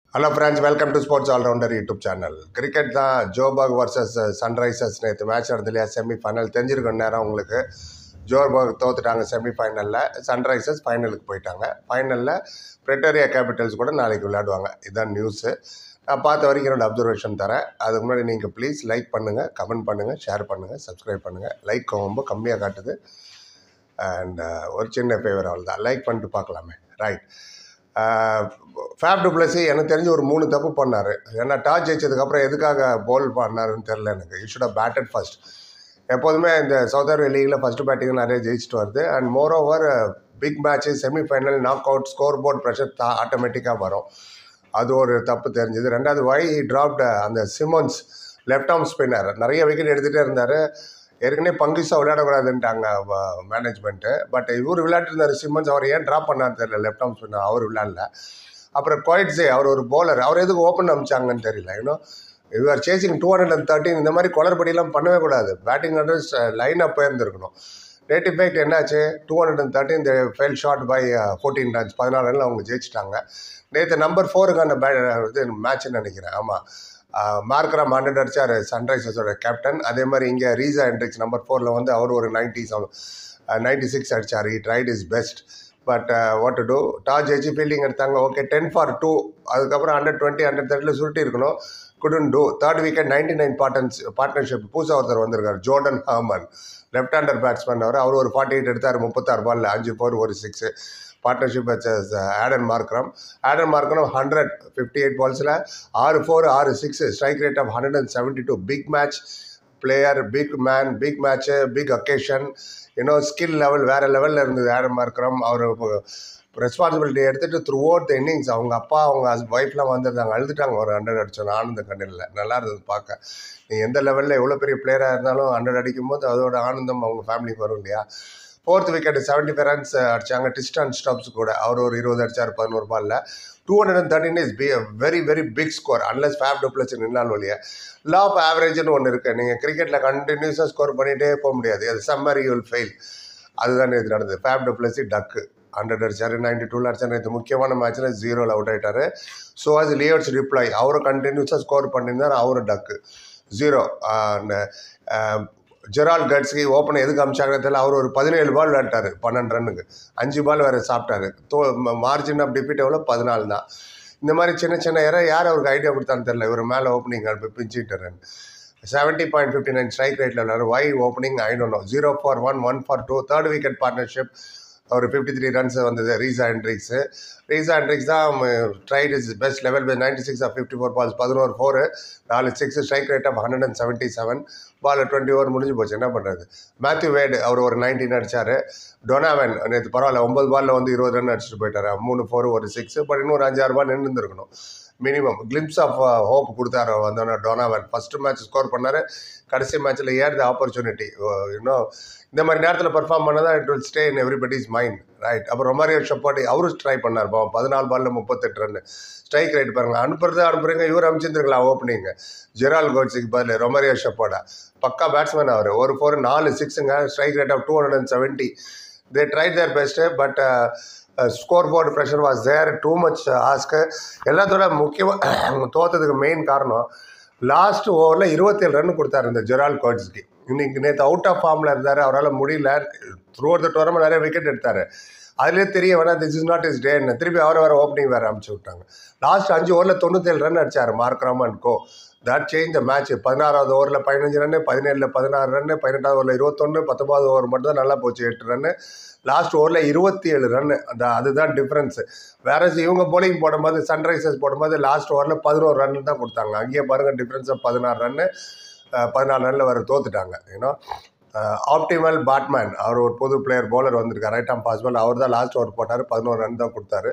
hello friends welcome to sports allrounder YouTube channel cricket தான் Joburg versus Sunrisers நேற்று match நடந்து இல்லையா semi-final தெரிஞ்சிருக்கும் நேரம் உங்களுக்கு ஜோபர்க் தோத்துட்டாங்க செமிஃபைனலில் சன்ரைசர்ஸ் ஃபைனலுக்கு போயிட்டாங்க ஃபைனலில் பிரிட்டோரியா கேபிட்டல்ஸ் கூட நாளைக்கு விளையாடுவாங்க இதுதான் நியூஸு நான் பார்த்த வரைக்கும் என்னோட அப்சர்வேஷன் தரேன் அதுக்கு முன்னாடி நீங்கள் ப்ளீஸ் லைக் பண்ணுங்கள் கமெண்ட் பண்ணுங்கள் ஷேர் பண்ணுங்கள் சப்ஸ்கிரைப் பண்ணுங்கள் லைக் ரொம்ப கம்மியாக காட்டுது அண்ட் ஒரு சின்ன ஃபேவர் அவ்வளோ தான் லைக் பண்ணிட்டு பார்க்கலாமே ரைட் ஃபேப் டுப்ளஸி எனக்கு தெரிஞ்சு ஒரு மூணு தப்பு பண்ணார் ஏன்னா டாஸ் ஜெயிச்சதுக்கப்புறம் எதுக்காக போல் பண்ணாருன்னு தெரில எனக்கு யூ ஷுட் பேட்டட் ஃபர்ஸ்ட் எப்போதுமே இந்த சவுத் அரேபியா லீகில் ஃபஸ்ட்டு பேட்டிங் நிறைய ஜெயிச்சிட்டு வருது and moreover big match semifinal knock out scoreboard pressure தா ஆட்டோமேட்டிக்காக வரும் அது ஒரு தப்பு தெரிஞ்சது ரெண்டாவது வை ட்ராப்ட் அந்த சிமோன்ஸ் லெஃப்ட் ஆர்ம் ஸ்பின்னர் நிறைய விக்கெட் எடுத்துகிட்டே இருந்தார் ஏற்கனவே பங்கிஸா விளையாடக்கூடாதுன்ட்டாங்க மேனேஜ்மெண்ட்டு பட் இவர் விளையாட்டுருந்தார் சிம்மன்ஸ் அவர் ஏன் ட்ராப் பண்ணான்னு தெரியல லெஃப்ட் ஆர்ம் ஸ்பின்னர் அவர் விளையாடல அப்புறம் குவாய்ட்ஸே அவர் ஒரு bowler அவர் எதுக்கு ஓப்பன் அமிச்சாங்கன்னு தெரியல இன்னும் you're chasing two hundred and thirteen இந்த மாதிரி குளறுபடியெல்லாம் பண்ணவே கூடாது பேட்டிங் ஆர்டர்ஸ் லைன் அப் போயிருந்துருக்கணும் ரேட் இஃபெக்ட் என்னாச்சு two hundred and thirteen fell short by fourteen runs பதினாலு ரனில் அவங்க ஜெயிச்சிட்டாங்க நேற்று நம்பர் ஃபோருக்கான பே இது மேட்ச்னு நினைக்கிறேன் ஆமாம் மார்க்கராம் ஹண்ட்ரட் அடிச்சார் சன்ரைசர்ஸோட கேப்டன் அதே மாதிரி இங்கே ரீசா என்ட்ரிக்ஸ் நம்பர் ஃபோரில் வந்து அவர் ஒரு நைன்டி செவன் நைன்டி சிக்ஸ் அடிச்சார் he tried is best but what to do toss ஜெயிச்சு ஃபீல்டிங் எடுத்தாங்க ஓகே டென் ஃபார் டூ அதுக்கப்புறம் ஹண்ட்ரட் டுவெண்ட்டி ஹண்ட்ரட் தேர்ட்டியில் சுருட்டி இருக்கணும் குடன் two third wicket ninety nine partners partnership புதுசாக ஒருத்தர் வந்திருக்கார் Jordan Hermann left hander batsman அவர் அவர் ஒரு ஃபார்ட்டி எயிட் எடுத்தார் முப்பத்தாறு பாலில் அஞ்சு ஃபோர் ஒரு சிக்ஸு பார்ட்னர்ஷிப் வச்ச Aiden Markram Aiden Markram hundred fifty eight பால்ஸில் ஆறு ஃபோர் ஆறு six strike rate of hundred and seventy two big match player big man big match big occasion இன்னும் ஸ்கில் லெவல் வேறு லெவலில் இருந்தது ஆடம் மார்க்ரம் அவர் responsibility எடுத்துகிட்டு த்ரூ அவுட் த இன்னிங்ஸ் அவங்க அப்பா அவங்க ஒய்ஃப்லாம் வந்திருந்தாங்க அழுதுட்டாங்க ஒரு ஹண்ட்ரட் அடிச்சோம் ஆனந்த கண்ணில் நல்லா இருந்தது பார்க்க நீ எந்த லெவலில் எவ்வளோ பெரிய பிளேயராக இருந்தாலும் ஹண்ட்ரட் அடிக்கும் போது அதோட ஆனந்தம் அவங்க ஃபேமிலிக்கு வரும் இல்லையா fourth wicket seventy five runs அடிச்சாங்க டிஸ்ட் அண்ட் ஸ்டாப்ஸ் கூட அவர் ஒரு இருபது அடிச்சார் பதினோரு பாலில் two hundred and thirteen is be very very big score unless Faf du Plessis நின்னால் வழிய லா ஆஃப் ஆவரேஜ்னு ஒன்று இருக்குது நீங்கள் கிரிக்கெட்டில் கண்டினியூஸாக ஸ்கோர் பண்ணிகிட்டே போக முடியாது அது சம்மர் யூ வில் ஃபெயில் அதுதான் இது நடந்தது ஃபேப் டூப்ளஸி டக்கு ஹண்ட்ரட் அடிச்சார் நைன்டி டூவில் அடிச்சார் நேற்று முக்கியமான மேட்ச்சில் ஜீரோவில் அவுட் ஆகிட்டார் ஸோ அது லியோட்ஸ் ரிப்ளை அவரும் கண்டினியூஸாக ஸ்கோர் பண்ணியிருந்தார் அவரும் டக்கு ஜீரோ ஜெரால் கட்ஸ்கி ஓப்பனை எதுக்கு அமிச்சாங்கன்னு தெரியல அவர் ஒரு பதினேழு பால் விளையாட்டார் பன்னெண்டு ரன்னுக்கு அஞ்சு பால் வேறு சாப்பிட்டாரு தோ மார்ஜின் ஆஃப் டிஃபிட் எவ்வளோ பதினாலு தான் இந்த மாதிரி சின்ன சின்ன இற யார் அவருக்கு ஐடியா கொடுத்தான்னு தெரியல இவர் மேலே ஓப்பனிங் அனுப்பி பிஞ்சிட்டு run seventy point fifty nine strike ரேட்டில் விளையாடு வை opening I don't know zero for one one for two third wicket partnership ஒரு ஃபிஃப்டி த்ரீ ரன்ஸ் வந்தது ரீசா ஹென்ட்ரிக்ஸு ரீசா ஹென்ட்ரிக்ஸ் தான் tried is best level by ninety six off fifty four balls பதினோரு four நாலு six strike rate of hundred and seventy seven ball twenty over முடிஞ்சு போச்சு என்ன பண்ணுறது Matthew வேடு அவர் ஒரு நைன்டீன் அடிச்சார் டொனாவன் நேற்று பரவாயில்ல ஒம்பது பாலில் வந்து இருபது ரன் அடிச்சுட்டு போயிட்டார் மூணு ஃபோர் ஒரு சிக்ஸ் பட் இன்னொரு அஞ்சாறு பால் நின்று இருந்திருக்கணும் மினிமம் கிளிம்ஸ் ஆஃப் ஹோப் கொடுத்தாரு வந்தோன்னே டொனாவன் ஃபஸ்ட்டு மேட்ச் ஸ்கோர் பண்ணார் கடைசி மேட்ச்சில் ஏர் த ஆப்பர்ச்சுனிட்டி இன்னும் இந்த மாதிரி நேரத்தில் பர்ஃபார்ம் பண்ணால் தான் it will stay in everybody's mind right அப்புறம் ரொமாரியோ ஷப்பாட்டி அவரும் ட்ரை பண்ணார் பாவம் பதினாலு பாலில் முப்பத்தெட்டு ரன் ஸ்ட்ரைக் ரேட் பாருங்கள் அனுப்புறது அனுப்புறீங்க இவர் அனுப்பிச்சிருந்துருக்கலாம் ஓப்பனிங் ஜெரால் கோட்ஸுக்கு பதில் ரொமாரியோ ஷப்பாடா பக்கா பேட்ஸ்மேன் அவர் ஒரு ஃபோர் நாலு சிக்ஸுங்க strike rate of two hundred and seventy they try their best but score board pressure was there too much ask எல்லாத்தோட முக்கியமாக தோத்ததுக்கு மெயின் காரணம் லாஸ்ட் ஓவரில் இருபத்தேழு ரன் கொடுத்தாரு இந்த ஜெரால் கோட்ஸ்க்கு இன்னைக்கு நேற்று அவுட் ஆஃப் ஃபார்மில் இருந்தார் அவரால் முடியல த்ரூ அவுட் த டோர்னமெண்ட் நிறைய விக்கெட் எடுத்தார் அதுலேயே தெரிய வேணாம் திஸ் இஸ் நாட் இஸ் டேன்னு திருப்பி அவரை வேறு ஓப்பனிங் வேறு அமுச்சு விட்டாங்க லாஸ்ட் அஞ்சு ஓவரில் தொண்ணூத்தேழு ரன் அடிச்சார் Markram and go that change the match பதினாறாவது ஓவரில் பதினஞ்சு ரன்னு பதினேழில் பதினாறு ரன்னு பதினெட்டாவது ஓவரில் இருபத்தொன்று பத்தொம்பது ஓவர் மட்டும் தான் நல்லா போச்சு எட்டு ரன்னு லாஸ்ட் ஓவரில் இருபத்தி ஏழு ரன்னு அந்த அதுதான் டிஃப்ரென்ஸு வேற இவங்க போலிங் போடும்போது சன்ரைசர்ஸ் போடும்போது லாஸ்ட் ஓவரில் பதினோரு ரன் தான் கொடுத்தாங்க அங்கேயே பாருங்கள் டிஃப்ரென்ஸாக பதினாறு ரன்னு பதினாலு ரனில் வேறு தோத்துட்டாங்க ஏன்னா ஆப்டிமல் பேட்மேன் அவர் ஒரு புது பிளேயர் பவுலர் வந்திருக்கார் ரைட் ஆம் பாசிபிள் அவர் தான் லாஸ்ட் ஓவர் போட்டார் பதினோரு ரன் தான் கொடுத்தாரு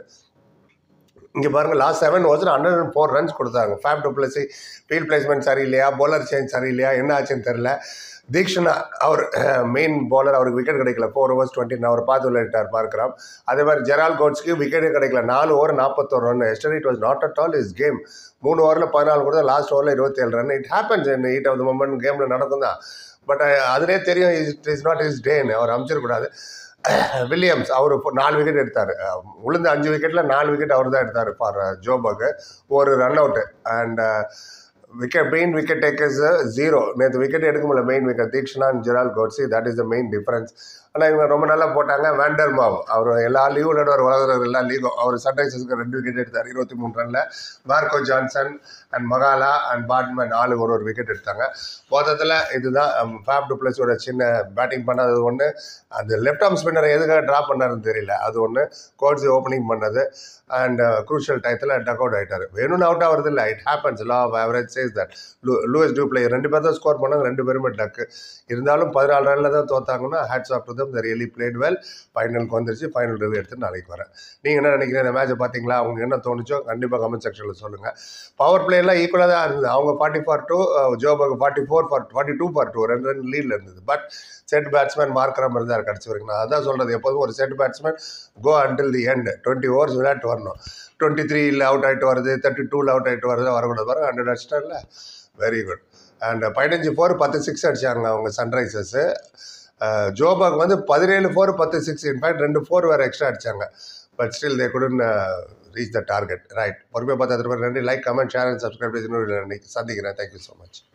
இங்கே பாருங்கள் லாஸ்ட் செவன் ஓவர்ஸில் ஹண்ட்ரட் அண்ட் ஃபோர் ரன்ஸ் கொடுத்தாங்க ஃபேப் டூப்ளஸி ஃபீல்ட் பிளேஸ்மெண்ட் சரியில்லையா பவுலர் சேஞ்ச் சரியில்லையா என்ன ஆச்சுன்னு தெரில தீக்ஷனா அவர் மெயின் பவுலர் அவருக்கு விக்கெட் கிடைக்கல ஃபோர் ஓவர்ஸ் டுவெண்ட்டி அவர் பார்த்து விளையாட்டார் பார்க்குறோம் அதே மாதிரி ஜெரால் கோட்ஸ்க்கு விக்கெட்டே கிடைக்கல நாலு ஓவர் நாற்பத்தோரு ரன் எஸ்டர் it was not at all is game மூணு ஓவரில் பதினாலு கூட லாஸ்ட் ஓவரில் இருபத்தேழு run it happens in heat of the moment கேமில் நடக்கும் தான் பட் அதிலே தெரியும் இட் இஸ் நாட் இஸ் டேன்னு அவர் அமைச்சிடக்கூடாது வில்லியம்ஸ் அவர் இப்போ நாலு விக்கெட் எடுத்தார் உளுந்து அஞ்சு விக்கெட்டில் நாலு விக்கெட் அவர் தான் எடுத்தார் ஃபார் ஜோபக்கு ஒரு run out and wicket main wicket takers zero நேற்று விக்கெட் எடுக்க முடியல main wicket Theekshana and Gerald Coetzee that is the main difference ஆனால் இவங்க ரொம்ப நல்லா போட்டாங்க வேண்டர் மாவ் அவர் எல்லா லீவும் விளையாடுவார் உலகத்தில் எல்லா லீகும் அவர் சன்ரைசர்ஸ்க்கு ரெண்டு விக்கெட் எடுத்தார் இருபத்தி மூணு ரனில் Marco Jansen and Magala and Baartman நாலு ஒரு ஒரு விக்கெட் எடுத்தாங்க மொத்தத்தில் இதுதான் ஃபேப் டு பிளஸோட சின்ன பேட்டிங் பண்ணது ஒன்று அந்த லெஃப்ட் ஆர்ம் ஸ்பின்னரை எதுக்காக ட்ராப் பண்ணாருன்னு தெரியல அது ஒன்று கோட்ஸி ஓப்பனிங் பண்ணது அண்ட் குரூஷியல் டயத்தில் டக் அவுட் ஆகிட்டார் வேணும்னு அவுட் ஆகிறது இல்லை it happens law of average chase that லூ லூஎஸ் டூ பிளேயர் ரெண்டு பேர் தான் ஸ்கோர் பண்ணாங்க ரெண்டு பேருமே டக்கு இருந்தாலும் பதினாலு ரனில் தான் தோத்தாங்கன்னா hats off to them the really played well ஃபைனலுக்கு வந்துருச்சு ஃபைனல் ரிவ்யூ எடுத்து நாளைக்கு வரேன் நீங்கள் என்ன நினைக்கிறீங்க இந்த மேட்ச்சை பார்த்தீங்களா அவங்க என்ன தோணுச்சோ கண்டிப்பாக கமெண்ட் செக்ஷனில் சொல்லுங்கள் பவர் பிளேயர்லாம் ஈக்குவலாக தான் இருந்தது அவங்க ஃபார்ட்டி ஃபார் டூ ஜோபக் forty four for forty two for two ரெண்டு ரெண்டு லீடில் இருந்தது பட் செட் பேட்ஸ்மேன் மார்க்கரம் இருந்தார் கடைசி வரைக்கும் நான் அதான் சொல்கிறது எப்போதும் ஒரு set batsman go until the end twenty overs விளையாட்டு வரணும் டுவெண்ட்டி த்ரீயில் அவுட் ஆகிட்டு வருது தேர்ட்டி டூவில் அவுட் ஆகிட்டு வருது வரக்கூடாது பாருங்க ஹண்ட்ரட் அடிச்சிட்டார்ல வெரி குட் அண்ட் பதினஞ்சு ஃபோர் பத்து சிக்ஸ் அடிச்சாங்க அவங்க சன்ரைசர்ஸு ஜோபாக் வந்து பதினேழு ஃபோர் பத்து சிக்ஸ் இன்ஃபேக்ட் ரெண்டு ஃபோர் வேறு எக்ஸ்ட்ரா அடிச்சாங்க but still they couldn't reach the target right பொறுமையாக பார்த்து நன்றி like comment share and subscribe இன்னொரு சந்திக்கிறேன் தேங்க்யூ ஸோ மச்